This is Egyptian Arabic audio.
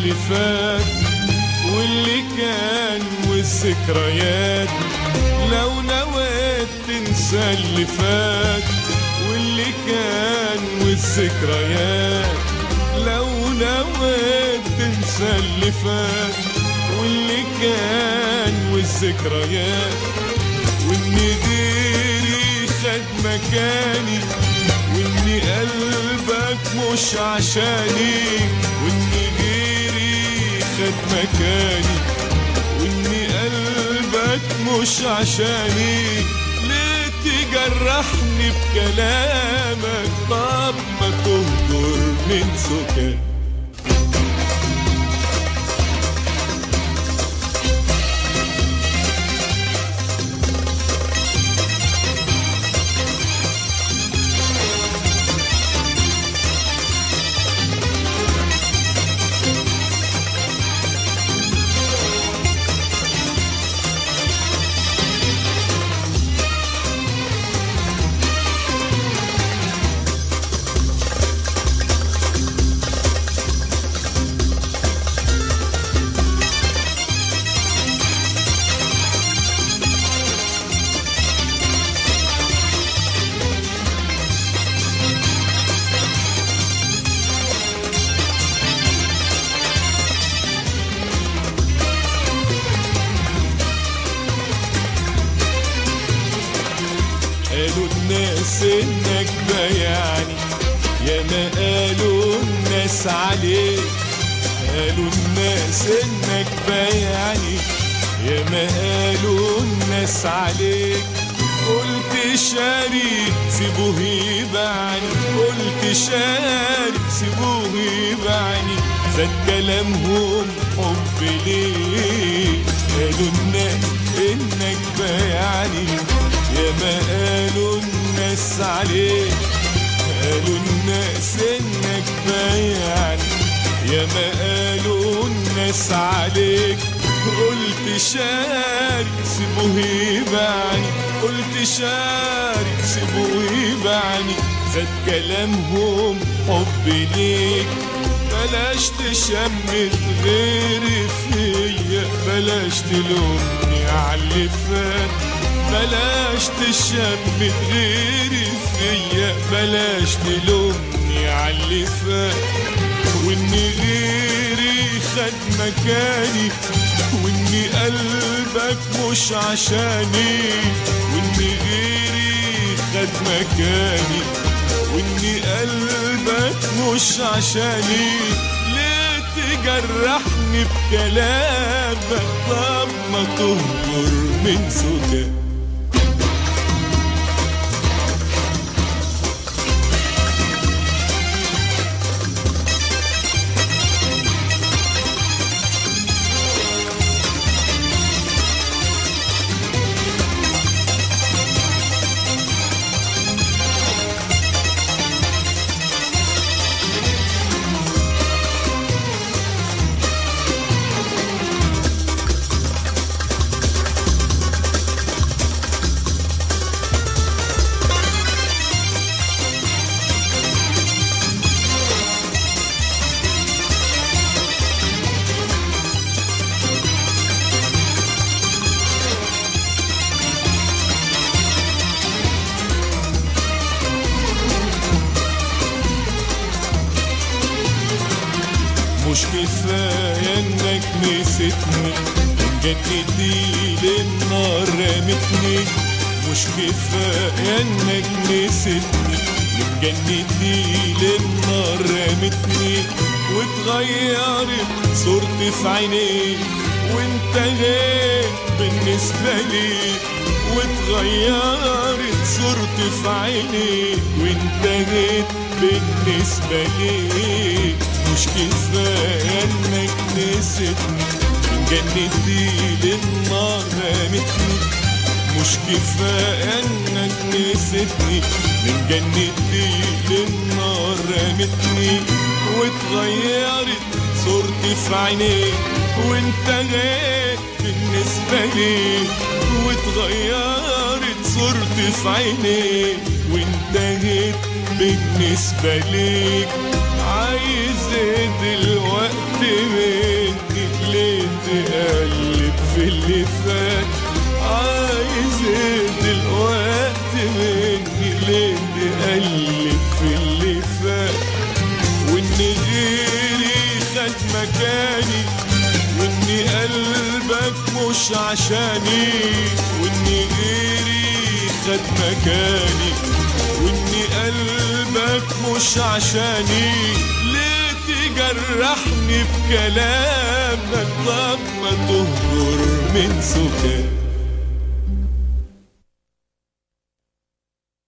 اللي فات واللي كان والذكريات لو نويت تنسى اللي فات واللي كان والذكريات لو نويت تنسى اللي فات واللي كان والذكريات وان غيري خد مكاني وان قلبك مش عشاني وان غيري خد مكاني وان قلبك مش عشاني ليه تجرحني بكلامك طب ما تهجر من سكان قالوا الناس انك بيعني يا ما قالوا الناس عليك قالوا الناس انك بيعني يا ما قالوا الناس عليك قلت شاري سيبوه يبعني قلت شاري سيبوه يبعني زاد كلامهم حب ليك قالوا الناس انك بيعني يا ما قالوا الناس عليك قالوا الناس انك بيعني يا ما قالوا الناس عليك قلت شارك سيبوه يبعني قلت شارك سيبوه يبعني زاد كلامهم حب ليك بلاش تشمت غيري فيا بلاش تلومني على اللي فات بلاش تشمت غيري فيا بلاش تلومني على اللي فات وان غيري خد مكاني وان قلبك مش عشاني وان غيري خد مكاني وان قلبك مش عشاني ليه تجرحني بكلامك طب ما تهجر من سكات مش كفاية انك نسيتني من جنتي للنار رمتني مش كفاية انك نسيتني من جنتي للنار رمتني واتغيرت صورتي في عينيك وانت غير بالنسبة لي واتغيرت صورتي في عينيك وانت غير بالنسبة لي مش كفاية انك نسيتني من جنتي للنار رمتني مش كفاية انك نسيتني من جنتي للنار رمتني واتغيرت صورتي في عينيك وانت غير بالنسبة لي واتغيرت صورتي في عينيك وانت غير بالنسبة ليك عايز ايه دلوقتي اللي فات عايز ايه دلوقتي مني ليه تقلب في اللي فات وان غيري خد مكاني واني قلبك مش عشاني واني غيري خد مكاني واني قلبك مش عشاني ليه تجرحني بكلامك طب ما تهجر من سكات